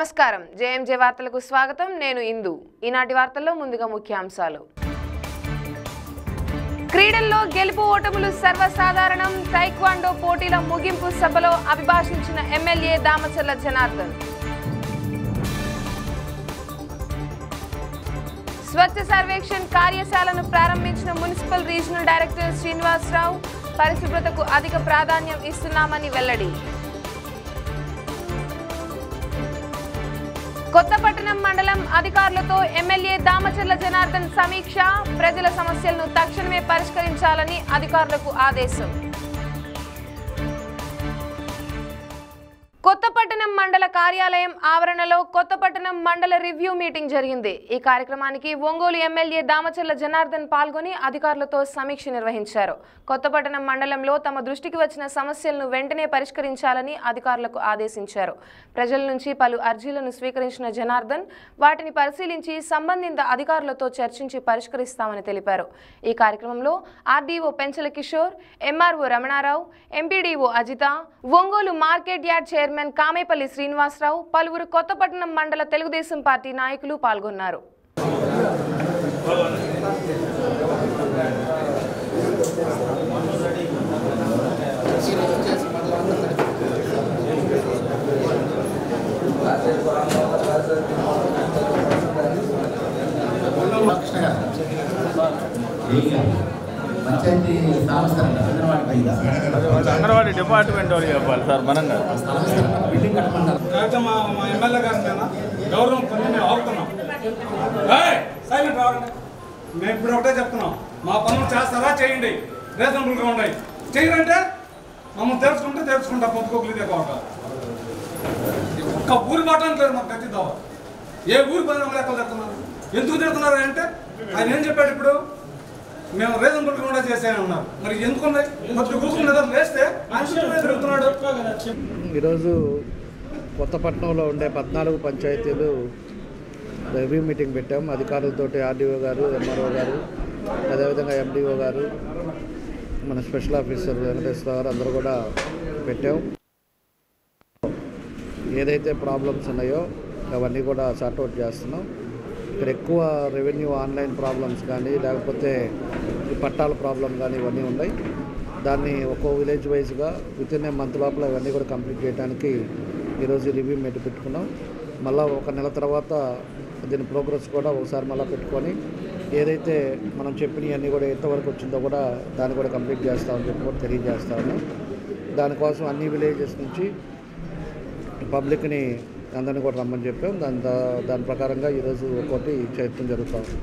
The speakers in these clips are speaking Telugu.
నమస్కారం జేఎంజే వార్తలకు స్వాగతం నేను ఇందు ఈనాటి వార్తల్లో ముందుగా ముఖ్యాంశాలు క్రీడల్లో గెలుపు ఓటములు సర్వసాధారణం టైక్వాండో పోటీల ముగింపు సభలో అభిభాషించిన ఎమ్మెల్యే దామచర్ల జనార్దన్ స్వచ్ఛ సర్వేక్షణ్ కార్యశాలను ప్రారంభించిన మున్సిపల్ రీజనల్ డైరెక్టర్ శ్రీనివాసరావు పరిశుభ్రతకు అధిక ప్రాధాన్యం ఇస్తున్నామని వెల్లడి కొత్తపట్టణం మండలం అధికారులతో ఎమ్మెల్యే దామచర్ల జనార్దన్ సమీక్ష ప్రజల సమస్యలను తక్షణమే పరిష్కరించాలని అధికారులకు ఆదేశం కొత్తపట్టణం మండల కార్యాలయం ఆవరణలో కొత్తపట్టణం మండల రివ్యూ మీటింగ్ జరిగింది ఈ కార్యక్రమానికి ఒంగోలు ఎమ్మెల్యే దామచర్ల జనార్దన్ పాల్గొని అధికారులతో సమీక్ష నిర్వహించారు కొత్తపట్టణం మండలంలో తమ దృష్టికి వచ్చిన సమస్యలను వెంటనే పరిష్కరించాలని అధికారులకు ఆదేశించారు ప్రజల నుంచి పలు అర్జీలను స్వీకరించిన జనార్దన్ వాటిని పరిశీలించి సంబంధిత అధికారులతో చర్చించి పరిష్కరిస్తామని తెలిపారు ఈ కార్యక్రమంలో RDO Penchala Kishore MRO Ramanarao MPDO Ajitha Ongole market yard chairman Kamepalli Srinivasarao పలువురు కొత్తపట్నం మండల తెలుగుదేశం పార్టీ నాయకులు పాల్గొన్నారు కృష్ణ గారు ఏం గారు పంచాయతీ సంస్థ అంగన్వాడీ పైగా అంగన్వాడీ డిపార్ట్మెంట్ వాళ్ళు చెప్పాలి సార్ మనం కాదు సంస్థ బిల్డింగ్ కట్టమన్నారు కాకపోతే మా మా ఎమ్మెల్యే గారి మీద గౌరవం కొన్ని మేము ఆపుతున్నాం ఏయ్, సైలెంట్ రావండి మేము ఇప్పుడు ఒకటే చెప్తున్నాం మా పనులు చేస్తారా చేయండి రీజనబుల్గా ఉన్నాయి చేయరంటే మమ్మల్ని తెలుసుకుంటే తెలుసుకుంటా పొద్దుకోకలు ఇదే కావట ఒక్క ఊరి మాట లేదు మాకు గట్టిద్దాం ఏ ఊరి పని లెక్కలు చెప్తున్నారు ఎందుకు తిడుతున్నారు అంటే ఆయన ఏం చెప్పాడు ఇప్పుడు మేము రీజనబుల్గా కూడా చేసాయని ఉన్నారు మరి ఎందుకు ఉన్నాయి కొద్ది కూర్చుని ఏదో లేస్తే ఆయన చుట్టూ మీద తిరుగుతున్నాడు ఈరోజు కొత్తపట్నంలో ఉండే పద్నాలుగు పంచాయతీలు రివ్యూ మీటింగ్ పెట్టాం అధికారులతోటి ఆర్డీఓ గారు ఎంఆర్ఓ గారు అదేవిధంగా ఎండిఓ గారు మన స్పెషల్ ఆఫీసర్ వెంకటేశ్వర గారు అందరూ కూడా పెట్టాం ఏదైతే ప్రాబ్లమ్స్ ఉన్నాయో అవన్నీ కూడా సార్ట్అవుట్ చేస్తున్నాం ఇక్కడ ఎక్కువ రెవెన్యూ ఆన్లైన్ ప్రాబ్లమ్స్ కానీ లేకపోతే ఈ పట్టాల ప్రాబ్లం కానీ ఇవన్నీ ఉన్నాయి దాన్ని ఒక్కో విలేజ్ వైజ్గా విత్ ఇన్ ఏ మంత్ లోపల ఇవన్నీ కూడా కంప్లీట్ చేయడానికి ఈరోజు రివ్యూ మీట్ పెట్టుకున్నాం మళ్ళీ ఒక నెల తర్వాత దీని ప్రోగ్రెస్ కూడా ఒకసారి మళ్ళీ పెట్టుకొని ఏదైతే మనం చెప్పినవన్నీ కూడా ఎంతవరకు వచ్చిందో కూడా దాన్ని కూడా కంప్లీట్ చేస్తామని చెప్పి కూడా తెలియజేస్తా ఉన్నాం దానికోసం అన్ని విలేజెస్ నుంచి పబ్లిక్ని అందరినీ కూడా రమ్మని చెప్పాం దాని దా- దాని ప్రకారంగా ఈరోజు ఒక్కొక్కటి చేయడం జరుగుతూ ఉంది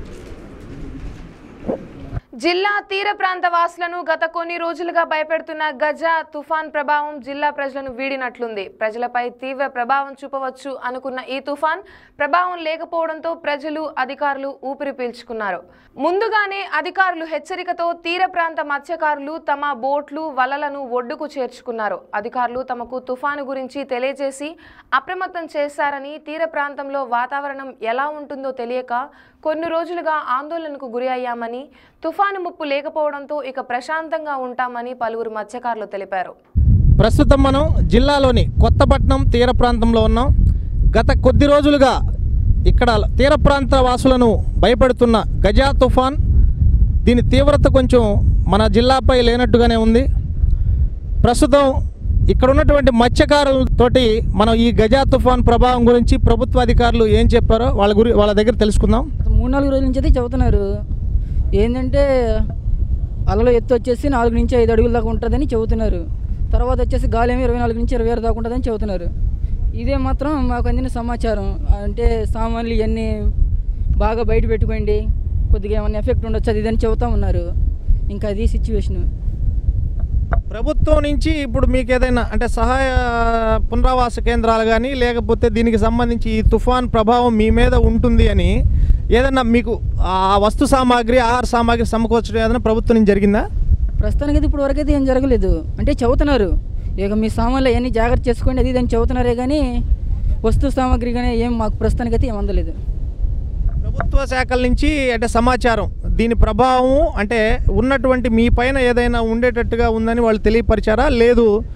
జిల్లా తీర ప్రాంత వాసులను గత కొన్ని రోజులుగా భయపెడుతున్న గజ తుఫాన్ ప్రభావం జిల్లా ప్రజలను వీడినట్లుంది ప్రజలపై తీవ్ర ప్రభావం చూపవచ్చు అనుకున్న ఈ తుఫాన్ ప్రభావం లేకపోవడంతో ప్రజలు అధికారులు ఊపిరి పీల్చుకున్నారు ముందుగానే అధికారులు హెచ్చరికతో తీర ప్రాంత మత్స్యకారులు తమ బోట్లు వలలను ఒడ్డుకు చేర్చుకున్నారు అధికారులు తమకు తుఫాను గురించి తెలియజేసి అప్రమత్తం చేశారని తీర ప్రాంతంలో వాతావరణం ఎలా ఉంటుందో తెలియక కొన్ని రోజులుగా ఆందోళనకు గురి అయ్యామని తుఫాను ముప్పు లేకపోవడంతో ఇక ప్రశాంతంగా ఉంటామని పలువురు మత్స్యకారులు తెలిపారు ప్రస్తుతం మనం జిల్లాలోని కొత్తపట్నం తీర ప్రాంతంలో ఉన్నాం గత కొద్ది రోజులుగా ఇక్కడ తీర ప్రాంత వాసులను భయపెడుతున్న గజా తుఫాన్ దీని తీవ్రత కొంచెం మన జిల్లాపై లేనట్టుగానే ఉంది ప్రస్తుతం ఇక్కడ ఉన్నటువంటి మత్స్యకారులతోటి మనం ఈ గజా తుఫాన్ ప్రభావం గురించి ప్రభుత్వ అధికారులు ఏం చెప్పారో వాళ్ళ గురి వాళ్ళ దగ్గర తెలుసుకుందాం మూడు నాలుగు రోజుల నుంచి అయితే చెబుతున్నారు ఏంటంటే అలలో ఎత్తు వచ్చేసి నాలుగు నుంచి ఐదు అడుగుల దాకా ఉంటుందని చెబుతున్నారు తర్వాత వచ్చేసి గాలి ఏమో ఇరవై నాలుగు నుంచి ఇరవై ఆరు దాకా ఉంటుందని చెబుతున్నారు ఇదే మాత్రం మాకు అందిన సమాచారం అంటే సామాన్లు ఇవన్నీ బాగా బయట పెట్టుకోండి కొద్దిగా ఏమైనా ఎఫెక్ట్ ఉండొచ్చు అది ఇదని చెబుతా ఉన్నారు ఇంకా అది సిచ్యువేషను ప్రభుత్వం నుంచి ఇప్పుడు మీకు ఏదైనా అంటే సహాయ పునరావాస కేంద్రాలు కానీ లేకపోతే దీనికి సంబంధించి ఈ తుఫాన్ ప్రభావం మీ మీద ఉంటుంది అని ఏదైనా మీకు ఆ వస్తు సామాగ్రి ఆహార సామాగ్రి సమకూర్చడం ఏదైనా ప్రభుత్వం నుంచి జరిగిందా ప్రస్తుతానికి అయితే ఇప్పుడు వరకైతే ఏం జరగలేదు అంటే చెబుతున్నారు ఇక మీ సామాన్లు అవన్నీ జాగ్రత్త చేసుకోండి అది ఇదని చెబుతున్నారే కానీ వస్తు సామాగ్రి కానీ ఏం మాకు ప్రస్తుతానికి అయితే ఏం అందలేదు ప్రభుత్వ శాఖల నుంచి అంటే సమాచారం దీని ప్రభావం అంటే ఉన్నటువంటి మీ పైన ఏదైనా ఉండేటట్టుగా ఉందని వాళ్ళు తెలియపరిచారా లేదు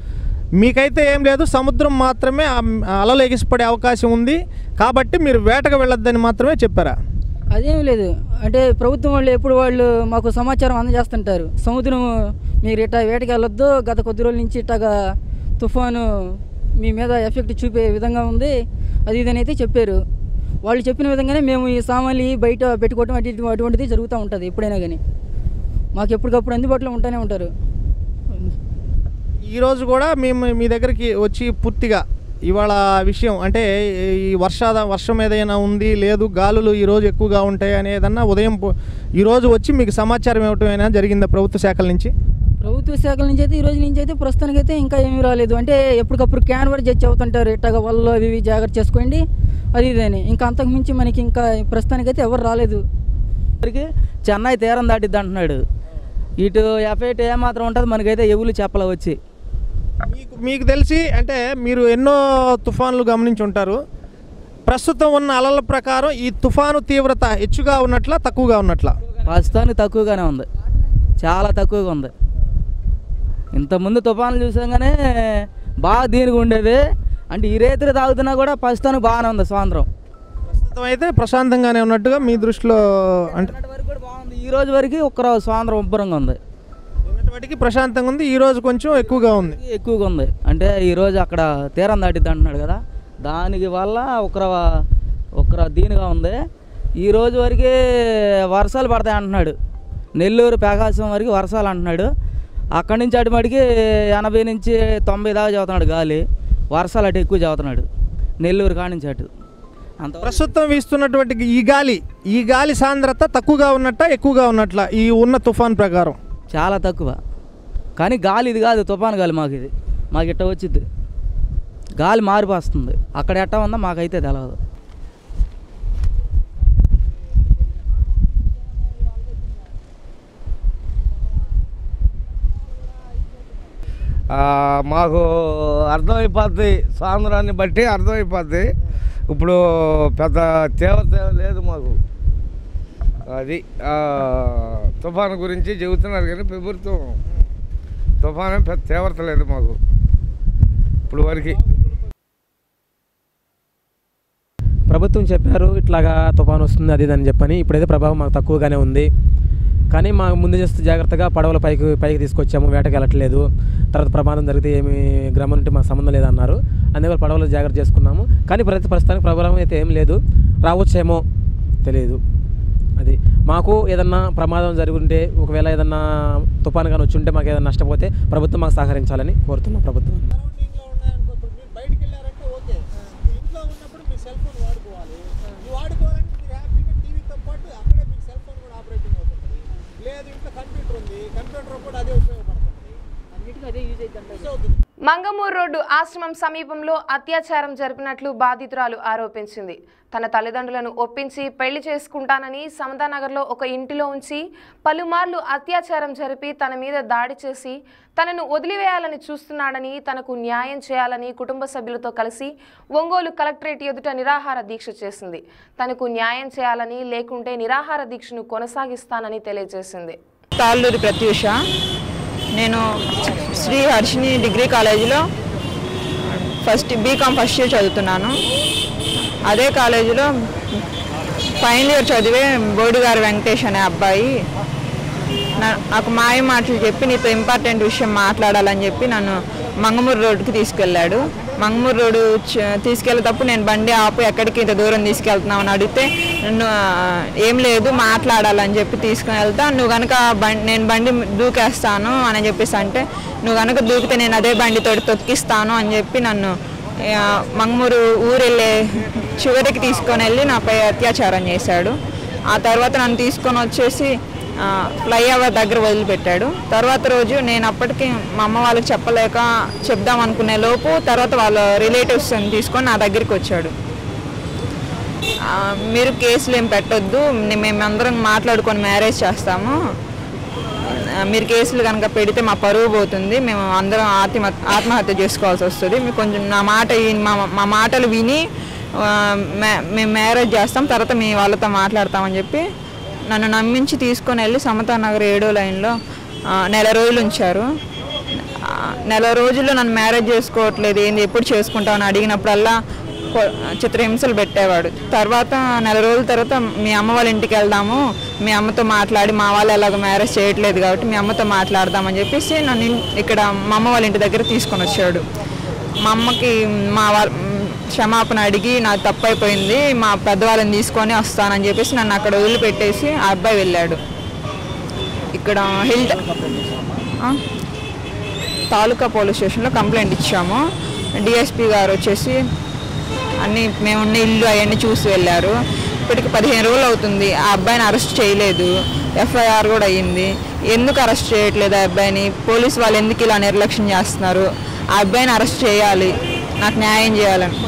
మీకైతే ఏం లేదు సముద్రం మాత్రమే ఆ అలలు ఎగిసిపడే అవకాశం ఉంది కాబట్టి మీరు వేటకు వెళ్ళొద్దని మాత్రమే చెప్పారా అదేం లేదు అంటే ప్రభుత్వం వాళ్ళు ఎప్పుడు వాళ్ళు మాకు సమాచారం అందజేస్తుంటారు సముద్రం మీరు ఇట్టా వేటకి వెళ్ళొద్దు గత కొద్ది రోజుల నుంచి ఇట్టగా తుఫాను మీ మీద ఎఫెక్ట్ చూపే విధంగా ఉంది అది ఇదని అయితే చెప్పారు వాళ్ళు చెప్పిన విధంగానే మేము ఈ సామాన్లు బయట పెట్టుకోవటం అటు ఇటు అటువంటిది జరుగుతూ ఉంటుంది ఎప్పుడైనా కానీ మాకు ఎప్పటికప్పుడు అందుబాటులో ఉంటూనే ఉంటారు ఈరోజు కూడా మేము మీ దగ్గరికి వచ్చి పూర్తిగా ఇవాళ విషయం అంటే ఈ వర్షాద వర్షం ఏదైనా ఉంది లేదు గాలులు ఈరోజు ఎక్కువగా ఉంటాయి అనేదన్నా ఉదయం పో- ఈరోజు వచ్చి మీకు సమాచారం ఇవ్వటం అయినా జరిగిందా ప్రభుత్వ శాఖల నుంచి ప్రభుత్వ శాఖల నుంచి అయితే ఈ రోజు నుంచి అయితే ప్రస్తుతానికి అయితే ఇంకా ఏమీ రాలేదు అంటే ఎప్పటికప్పుడు క్యాన్వర్ జడ్జి అవుతుంటారు ఇట్టగా వల్ల అవి ఇవి జాగ్రత్త చేసుకోండి అది ఇదని ఇంకా అంతకు మించి మనకి ఇంకా ప్రస్తుతానికి అయితే ఎవరు రాలేదు ఇప్పటికి చెన్నై తీరం దాటిద్ది అంటున్నాడు ఇటు ఎఫెక్ట్ ఏమాత్రం ఉంటుంది మనకైతే ఎవరు చెప్పలే వచ్చి మీకు మీకు తెలిసి అంటే మీరు ఎన్నో తుఫాన్లు గమనించి ఉంటారు ప్రస్తుతం ఉన్న అలల ప్రకారం ఈ తుఫాను తీవ్రత హెచ్చుగా ఉన్నట్ల తక్కువగా ఉన్నట్ల ప్రస్తుతానికి తక్కువగానే ఉంది చాలా తక్కువగా ఉంది ఇంతకుముందు తుఫాన్లు చూసాగానే బాగా దీనికి ఉండేది అంటే ఈ రేతులు తాగుతున్నా కూడా ప్రస్తుతానికి బాగానే ఉంది స్వాతంత్రం ప్రస్తుతం అయితే ప్రశాంతంగానే ఉన్నట్టుగా మీ దృష్టిలో అంటే వరకు కూడా బాగుంది ఈ రోజు వరకు ఒక్క స్వాతంత్రం ఉబ్బరంగా ఉంది నిన్నటి వాటికి ప్రశాంతంగా ఉంది ఈ రోజు కొంచెం ఎక్కువగా ఉంది ఎక్కువగా ఉంది అంటే ఈరోజు అక్కడ తీరం దాటిద్ది అంటున్నాడు కదా దానికి వల్ల ఒకర ఒకర దీనిగా ఉంది ఈ రోజు వరకు వర్షాలు పడతాయి అంటున్నాడు నెల్లూరు ప్రకాశం వరకు వర్షాలు అంటున్నాడు అక్కడి నుంచి అటు మడికి ఎనభై నుంచి తొంభై దాకా చదువుతున్నాడు గాలి వర్షాలు అటు ఎక్కువ చదువుతున్నాడు నెల్లూరు కాడి నుంచి అటు అంత ప్రస్తుతం వీస్తున్నటువంటి ఈ గాలి ఈ గాలి సాంద్రత తక్కువగా ఉన్నట్ట ఎక్కువగా ఉన్నట్ల ఈ ఉన్న తుఫాన్ ప్రకారం చాలా తక్కువ కానీ గాలి ఇది కాదు తుఫాన్ గాలి మాకు ఇది మాకు ఇట్ట వచ్చింది గాలి మారిపోస్తుంది అక్కడ ఎట్టా ఉందో మాకైతే తెలియదు ఆ, మాకు అర్థమైపోద్ది సాంద్రాన్ని బట్టి అర్థమైపోద్ది ఇప్పుడు పెద్ద తీవ్రత ఏం లేదు మాకు అది ఆ, తుఫాను గురించి చెబుతున్నారు కానీ ప్రభుత్వం తుఫాను ఏం పెద్ద తీవ్రత లేదు మాకు ఇప్పుడు వరకు ప్రభుత్వం చెప్పారు ఇట్లాగా తుఫాను వస్తుంది అది ఇది అని చెప్పని ఇప్పుడైతే ప్రభావం మాకు తక్కువగానే ఉంది కానీ మా ముందు చేస్తూ జాగ్రత్తగా పడవల పైకి పైకి తీసుకొచ్చాము వేటకి వెళ్ళట్లేదు తర్వాత ప్రమాదం జరిగితే ఏమి గ్రామం నుండి మాకు సంబంధం లేదన్నారు అందువల్ల పడవలు జాగ్రత్త చేసుకున్నాము కానీ ప్రతి ప్రస్తుతానికి ప్రభావం అయితే ఏం లేదు రావచ్చేమో తెలియదు అది మాకు ఏదన్నా ప్రమాదం జరుగుంటే ఒకవేళ ఏదన్నా తుఫాను కానీ వచ్చి ఉంటే మాకు ఏదైనా నష్టపోతే ప్రభుత్వం మాకు సహకరించాలని కోరుతున్నాం ప్రభుత్వం బయటికి వెళ్ళారంటే ఓకే ఇంట్లో ఉన్నప్పుడు మీ సెల్ ఫోన్ వాడుకోవాలి వాడుకోవాలంటే మీరు హ్యాపీగా టీవీతో పాటు అక్కడే మీకు సెల్ ఫోన్ కూడా ఆపరేటింగ్ అవుతుంది లేదు ఇంట్లో కంప్యూటర్ ఉంది కంప్యూటర్ కూడా అదే ఉపయోగపడుతుంది అన్నిటికీ అదే యూజ్ అవుతుంది యూస్ అవుతుంది మంగమూరు రోడ్డు ఆశ్రమం సమీపంలో అత్యాచారం జరిపినట్లు బాధితురాలు ఆరోపించింది తన తల్లిదండ్రులను ఒప్పించి పెళ్లి చేసుకుంటానని సమతానగర్లో ఒక ఇంటిలో ఉంచి పలుమార్లు అత్యాచారం జరిపి తన మీద దాడి చేసి తనను వదిలివేయాలని చూస్తున్నాడని తనకు న్యాయం చేయాలని కుటుంబ సభ్యులతో కలిసి ఒంగోలు కలెక్టరేట్ ఎదుట నిరాహార దీక్ష చేసింది తనకు న్యాయం చేయాలని లేకుంటే నిరాహార దీక్షను కొనసాగిస్తానని తెలియజేసింది తాళ్ళూరి ప్రత్యూష నేను శ్రీ హర్షిని డిగ్రీ కాలేజీలో ఫస్ట్ బీకామ్ ఫస్ట్ ఇయర్ చదువుతున్నాను అదే కాలేజీలో ఫైనల్ ఇయర్ చదివే బోడిగారు వెంకటేష్ అనే అబ్బాయి నా- నాకు మాయ మాటలు చెప్పి నీతో ఇంపార్టెంట్ విషయం మాట్లాడాలని చెప్పి నన్ను మంగమూరు రోడ్డుకి తీసుకెళ్ళాడు మంగమూరు రోడ్డు చ- తీసుకెళ్ళేటప్పుడు నేను బండి ఆపు ఎక్కడికి ఇంత దూరం తీసుకెళ్తున్నావు అని అడిగితే నన్ను ఆ, ఏం లేదు మాట్లాడాలని చెప్పి తీసుకుని వెళ్తా నువ్వు కనుక బండి నేను బండి దూకేస్తాను అని చెప్పేసి అంటే నువ్వు కనుక దూకితే నేను అదే బండితో తొక్కిస్తాను అని చెప్పి నన్ను ఆ, మంగమూరు ఊరు వెళ్ళే చివరికి తీసుకొని వెళ్ళి నాపై అత్యాచారం చేశాడు ఆ తర్వాత నన్ను తీసుకొని వచ్చేసి ఆ, ఫ్లైఓవర్ దగ్గర వదిలిపెట్టాడు తర్వాత రోజు నేను అప్పటికి మా అమ్మ వాళ్ళకి చెప్పలేక చెప్దాం అనుకునే లోపు తర్వాత వాళ్ళ రిలేటివ్స్ తీసుకొని నా దగ్గరికి వచ్చాడు ఆ, మీరు కేసులు ఏం పెట్టొద్దు నే- మేమందరం మాట్లాడుకొని మ్యారేజ్ చేస్తాము ఆ, మీరు కేసులు కనుక పెడితే మా పరువు పోతుంది మేము అందరం ఆత్మ ఆత్మహత్య చేసుకోవాల్సి వస్తుంది మీరు కొంచెం నా మాట విని- మా మా మాటలు విని ఆ, మే- మేము మ్యారేజ్ చేస్తాం తర్వాత మీ వాళ్ళతో మాట్లాడతామని చెప్పి నన్ను నమ్మించి తీసుకొని వెళ్ళి సమతా నగర్ ఏడో లైన్లో ఆ, నెల రోజులు ఉంచారు నెల రోజుల్లో నన్ను మ్యారేజ్ చేసుకోవట్లేదు ఏంది ఎప్పుడు చేసుకుంటావు అని అడిగినప్పుడల్లా కొ- చిత్రహింసలు పెట్టేవాడు తర్వాత నెల రోజుల తర్వాత మీ అమ్మ వాళ్ళ ఇంటికి వెళ్దాము మీ అమ్మతో మాట్లాడి మా వాళ్ళు ఎలాగ మ్యారేజ్ చేయట్లేదు కాబట్టి మీ అమ్మతో మాట్లాడదామని చెప్పేసి నన్ను ఇన్- ఇక్కడ మా అమ్మ వాళ్ళ ఇంటి దగ్గర తీసుకొని వచ్చాడు మా అమ్మకి మా వాళ్ళ క్షమాపణ అడిగి నాకు తప్పు అయిపోయింది మా పెద్దవాళ్ళని తీసుకొని వస్తానని చెప్పేసి నన్ను అక్కడ వదిలిపెట్టేసి ఆ అబ్బాయి వెళ్ళాడు ఇక్కడ హిల్ ఆ? తాలూకా పోలీస్ స్టేషన్లో కంప్లైంట్ ఇచ్చాము డిఎస్పి గారు వచ్చేసి అన్ని మేమున్న ఇల్లు అవన్నీ చూసి వెళ్ళారు ఇప్పటికి పదిహేను రోజులు అవుతుంది ఆ అబ్బాయిని అరెస్ట్ చేయలేదు ఎఫ్ఐఆర్ కూడా అయ్యింది ఎందుకు అరెస్ట్ చేయట్లేదు ఆ అబ్బాయిని పోలీస్ వాళ్ళు ఎందుకు ఇలా నిర్లక్ష్యం చేస్తున్నారు ఆ అబ్బాయిని అరెస్ట్ చేయాలి నాకు న్యాయం చేయాలని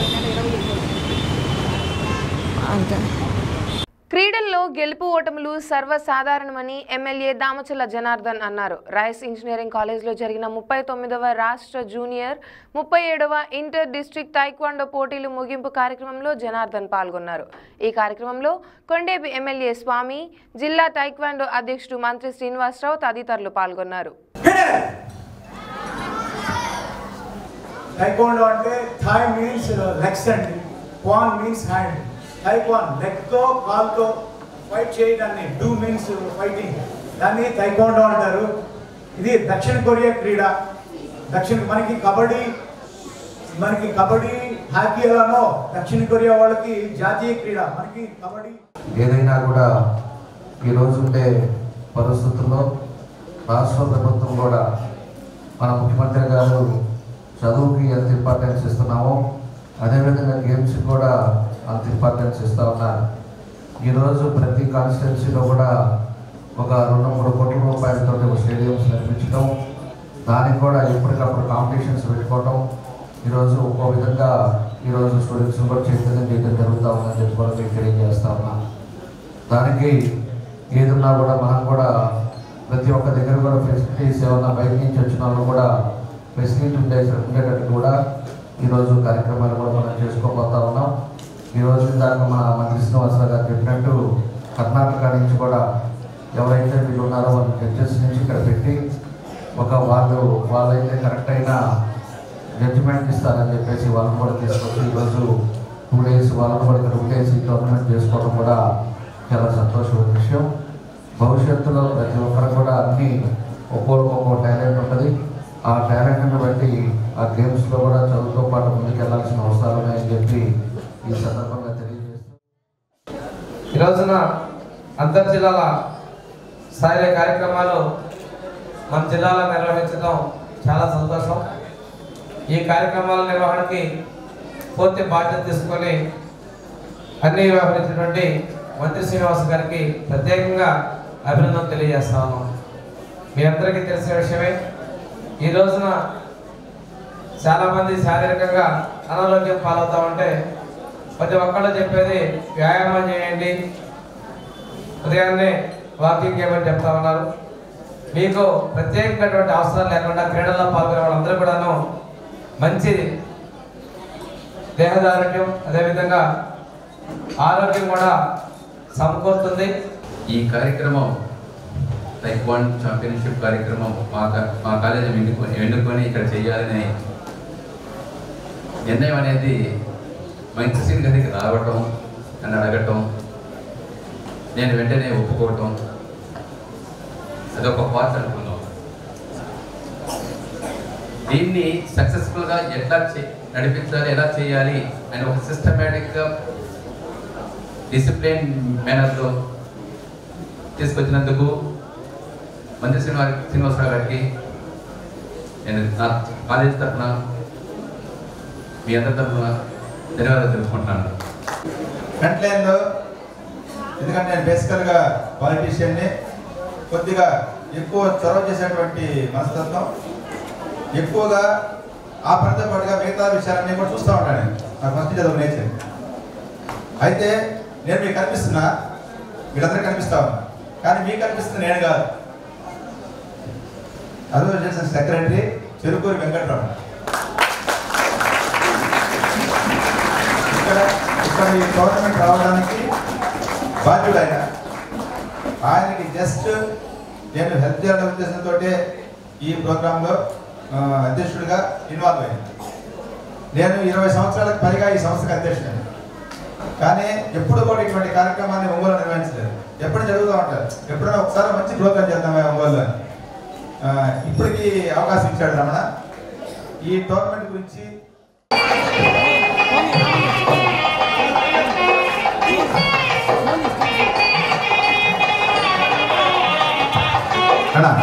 అంతే క్రీడల్లో గెలుపు ఓటములు సర్వసాధారణమని ఎమ్మెల్యే దామచల్ల జనార్దన్ అన్నారు రైస్ ఇంజనీరింగ్ కాలేజ్లో జరిగిన ముప్పై తొమ్మిదవ రాష్ట్ర జూనియర్ ముప్పై ఏడవ ఇంటర్ డిస్ట్రిక్ట్ తైక్వాండో పోటీలు ముగింపు కార్యక్రమంలో జనార్దన్ పాల్గొన్నారు ఈ కార్యక్రమంలో కొండేపి ఎమ్మెల్యే స్వామి జిల్లా తైక్వాండో అధ్యక్షుడు మంత్రి శ్రీనివాసరావు తదితరులు పాల్గొన్నారు టైకోండో అంటే థాయ్ మీన్స్ లెగ్స్ అండి kwon means hand tae kwon లెగ్తో కాల్తో ఫైట్ చేయడాన్ని డూ మీన్స్ ఫైటింగ్ దాన్ని తైకోండో అంటారు ఇది దక్షిణ కొరియా క్రీడ దక్షిణ మనకి కబడ్డీ మనకి కబడ్డీ హాకీ ఎలానో దక్షిణ కొరియా వాళ్ళకి జాతీయ క్రీడ మనకి కబడ్డీ ఏదైనా కూడా ఈరోజు ఉండే పరిస్థితుల్లో రాష్ట్ర ప్రభుత్వం కూడా మన ముఖ్యమంత్రి గారు చదువుకి ఎంత ఇంపార్టెన్స్ ఇస్తున్నామో అదేవిధంగా గేమ్స్కి కూడా అంత ఇంపార్టెన్స్ ఇస్తూ ఉన్నారు ఈరోజు ప్రతి కాన్స్టిట్యున్సీలో కూడా ఒక రెండు మూడు కోట్ల రూపాయలతో ఒక స్టేడియంస్ నిర్మించడం దానికి కూడా ఎప్పటికప్పుడు కాంపిటీషన్స్ పెట్టుకోవడం ఈరోజు ఒక్కో విధంగా ఈరోజు స్టూడెంట్స్ కూడా చైతన్యం చేయడం జరుగుతూ ఉందని చెప్పి కూడా మీకు తెలియజేస్తా ఉన్నాను దానికి ఏదున్నా కూడా మనం కూడా ప్రతి ఒక్క దగ్గర కూడా ఫెసిలిటీస్ ఏమన్నా బయట నుంచి వచ్చిన వాళ్ళు కూడా ఫెసిలిటీ ఉండే ఉండేటట్టు కూడా ఈరోజు కార్యక్రమాలు కూడా మనం చేసుకోబోతా ఉన్నాం ఈరోజు దాకా మన మంత్రి శ్రీనివాసరావు గారు చెప్పినట్టు కర్ణాటక నుంచి కూడా ఎవరైతే వీళ్ళు ఉన్నారో వాళ్ళ జడ్జెస్ నుంచి ఇక్కడ పెట్టి ఒక వాళ్ళు వాళ్ళైతే కరెక్ట్ అయిన జడ్జిమెంట్ ఇస్తారని చెప్పేసి వాళ్ళని కూడా తీసుకొచ్చి ఈరోజు టూ డేస్ వాళ్ళని కూడా ఇక్కడ ఉండేసి టోర్నమెంట్ చేసుకోవడం కూడా చాలా సంతోషమైన విషయం భవిష్యత్తులో ప్రతి ఒక్కరు కూడా అన్ని ఒక్కొక్కరికి ఒక్కో టాలెంట్ ఉంటుంది ఆ టాలెంట్ని బట్టి ఆ గేమ్స్లో కూడా చదువుతో పాటు ముందుకెళ్లాల్సిన అవసరాలు ఉన్నాయని చెప్పి ఈ సందర్భంగా తెలియజేస్తూ ఈ రోజున అంతర్జిల్లాల స్థాయిలో కార్యక్రమాలు మన జిల్లాలో నిర్వహించడం చాలా సంతోషం ఈ కార్యక్రమాల నిర్వహణకి పూర్తి బాధ్యత తీసుకొని అన్ని వ్యవహరించినటువంటి మంత్రి శ్రీనివాస్ గారికి ప్రత్యేకంగా అభినందన తెలియజేస్తా ఉన్నాం మీ అందరికీ తెలిసిన విషయమే ఈ రోజున చాలామంది శారీరకంగా అనారోగ్యం పాలవుతా ఉంటే ప్రతి ఒక్కళ్ళు చెప్పేది వ్యాయామం చేయండి ఉదయాన్నే వాకింగ్ చేయమని చెప్తా ఉన్నారు మీకు ప్రత్యేకమైనటువంటి అవసరం లేకుండా క్రీడల్లో పాల్గొనే వాళ్ళందరూ కూడాను మంచి దేహదారుణ్యం అదేవిధంగా ఆరోగ్యం కూడా సమకూరుతుంది ఈ కార్యక్రమం లైక్ వన్ ఛాంపియన్షిప్ కార్యక్రమం మా కా- మా కాలేజీ ఎన్నుకొని ఎన్నుకొని ఇక్కడ చేయాలని నిర్ణయం అనేది మంచి గదికి రావటం నన్ను అడగటం నేను వెంటనే ఒప్పుకోవటం అదొక పార్ట్ అనుకున్నాం దీన్ని సక్సెస్ఫుల్గా ఎట్లా చే నడిపించాలి ఎలా చేయాలి అని ఒక సిస్టమేటిక్గా డిసిప్లిన్ మేనర్లో తీసుకొచ్చినందుకు మంత్రి శ్రీనివాస శ్రీనివాసరావు గారికి నేను నా కాలేజ్ తరఫున మీ అందరి తరఫున ధన్యవాదాలు తెలుసుకుంటున్నాను ఫ్రంట్ లైన్లో ఎందుకంటే నేను బేసికల్గా పాలిటీషియన్ని కొద్దిగా ఎక్కువ చొరవ చేసేటువంటి మనస్తత్వం ఎక్కువగా ఆ పనితో పాటుగా మిగతా విషయాలన్నీ కూడా చూస్తూ ఉంటాను నేను నాకు ఫస్ట్ చదువు నేచర్ అయితే నేను మీకు కనిపిస్తున్నా వీళ్ళందరూ కనిపిస్తా ఉన్నా కానీ మీకు కనిపిస్తుంది నేను కాదు అసోసియేషన్ సెక్రటరీ చెరుకూరి వెంకట్రావు ఇక్కడ ఇక్కడ ఈ టోర్నమెంట్ రావడానికి బాధ్యుడు ఆయన ఆయనకి జస్ట్ నేను హెల్ప్ చేయాలనే ఉద్దేశంతో ఈ ప్రోగ్రాంలో ఆ, అధ్యక్షుడిగా ఇన్వాల్వ్ అయ్యాను నేను ఇరవై సంవత్సరాలకు పైగా ఈ సంస్థకు అధ్యక్షుడు కానీ ఎప్పుడు కూడా ఇటువంటి కార్యక్రమాన్ని ఒంగోలు నిర్వహించలేదు ఎప్పుడు జరుగుతూ ఉంటారు ఎప్పుడైనా ఒకసారి మంచి ప్రోగ్రామ్ చేద్దామే ఒంగోలులో అని. ఆ, ఇప్పటికీ అవకాశం ఇచ్చాడు రమణ ఈ టోర్నమెంట్ గురించి అన్నా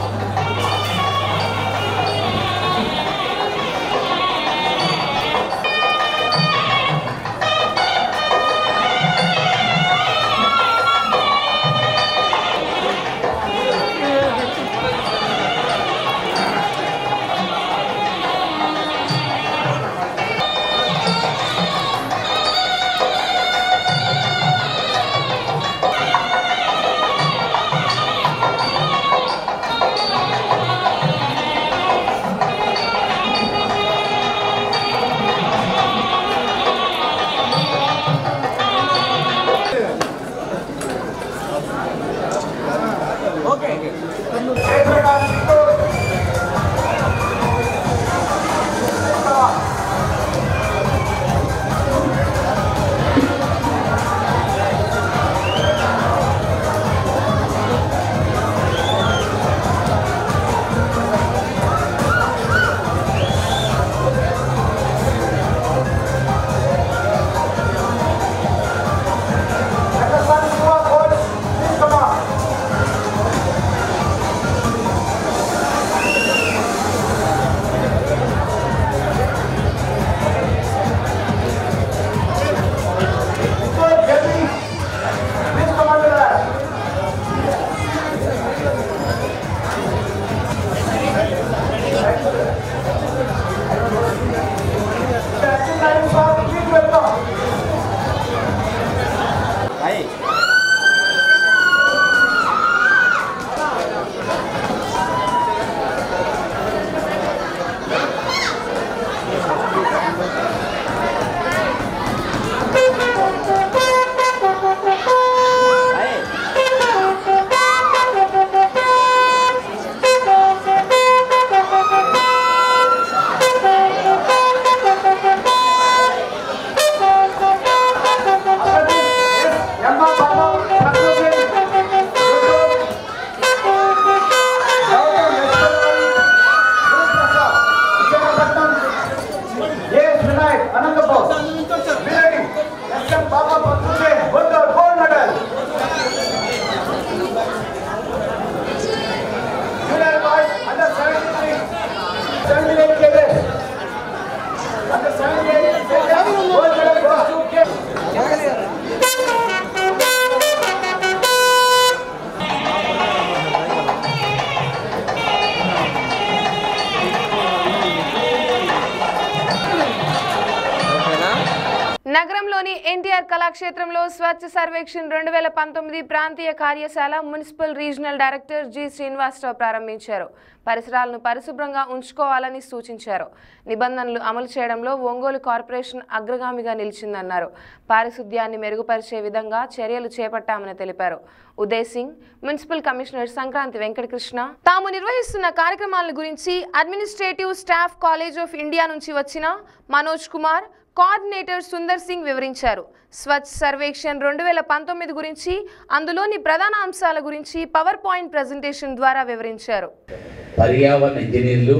నగరంలోని ఎన్టీఆర్ కళాక్షేత్రంలో స్వచ్ఛ సర్వేక్షణ్ రెండు వేల పంతొమ్మిది ప్రాంతీయ కార్యశాల municipal regional director G Srinivasarao ప్రారంభించారు పరిసరాలను పరిశుభ్రంగా ఉంచుకోవాలని సూచించారు నిబంధనలు అమలు చేయడంలో ఒంగోలు కార్పొరేషన్ అగ్రగామిగా నిలిచిందన్నారు పారిశుద్ధ్యాన్ని మెరుగుపరిచే విధంగా చర్యలు చేపట్టామని తెలిపారు ఉదయ్ సింగ్ మున్సిపల్ కమిషనర్ సంక్రాంతి వెంకటకృష్ణ తాము నిర్వహిస్తున్న కార్యక్రమాల గురించి administrative staff college of India నుంచి వచ్చిన మనోజ్ కుమార్ కోఆర్డినేటర్ సుందర్ సింగ్ వివరించారు స్వచ్ఛ సర్వేక్షణ్ రెండు వేల పంతొమ్మిది గురించి అందులోని ప్రధాన అంశాల గురించి పవర్ పాయింట్ ప్రజెంటేషన్ ద్వారా వివరించారు పర్యావరణ ఇంజనీర్లు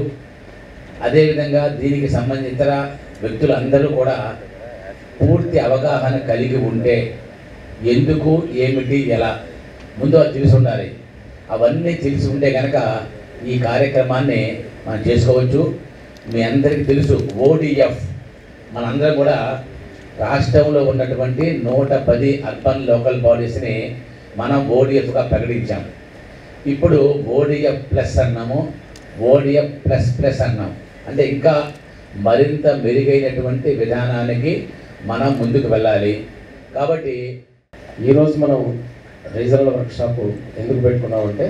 అదేవిధంగా దీనికి సంబంధించిన వ్యక్తులందరూ కూడా పూర్తి అవగాహన కలిగి ఉంటే ఎందుకు ఏమిటి ఎలా ముందు అది తెలిసి ఉండాలి అవన్నీ తెలిసి ఉంటే కనుక ఈ కార్యక్రమాన్ని మనం చేసుకోవచ్చు మీ అందరికీ తెలుసు ఓడిఎఫ్ మనందరం కూడా రాష్ట్రంలో ఉన్నటువంటి నూట పది అర్బన్ లోకల్ బాడీస్ని మనం ఓడిఎఫ్గా ప్రకటించాం ఇప్పుడు ఓడిఎఫ్ ప్లస్ అన్నాము ఓడిఎఫ్ ప్లస్ ప్లస్ అన్నాం అంటే ఇంకా మరింత మెరుగైనటువంటి విధానానికి మనం ముందుకు వెళ్ళాలి కాబట్టి ఈరోజు మనం రీజనల్ వర్క్షాప్ ఎందుకు పెట్టుకున్నామంటే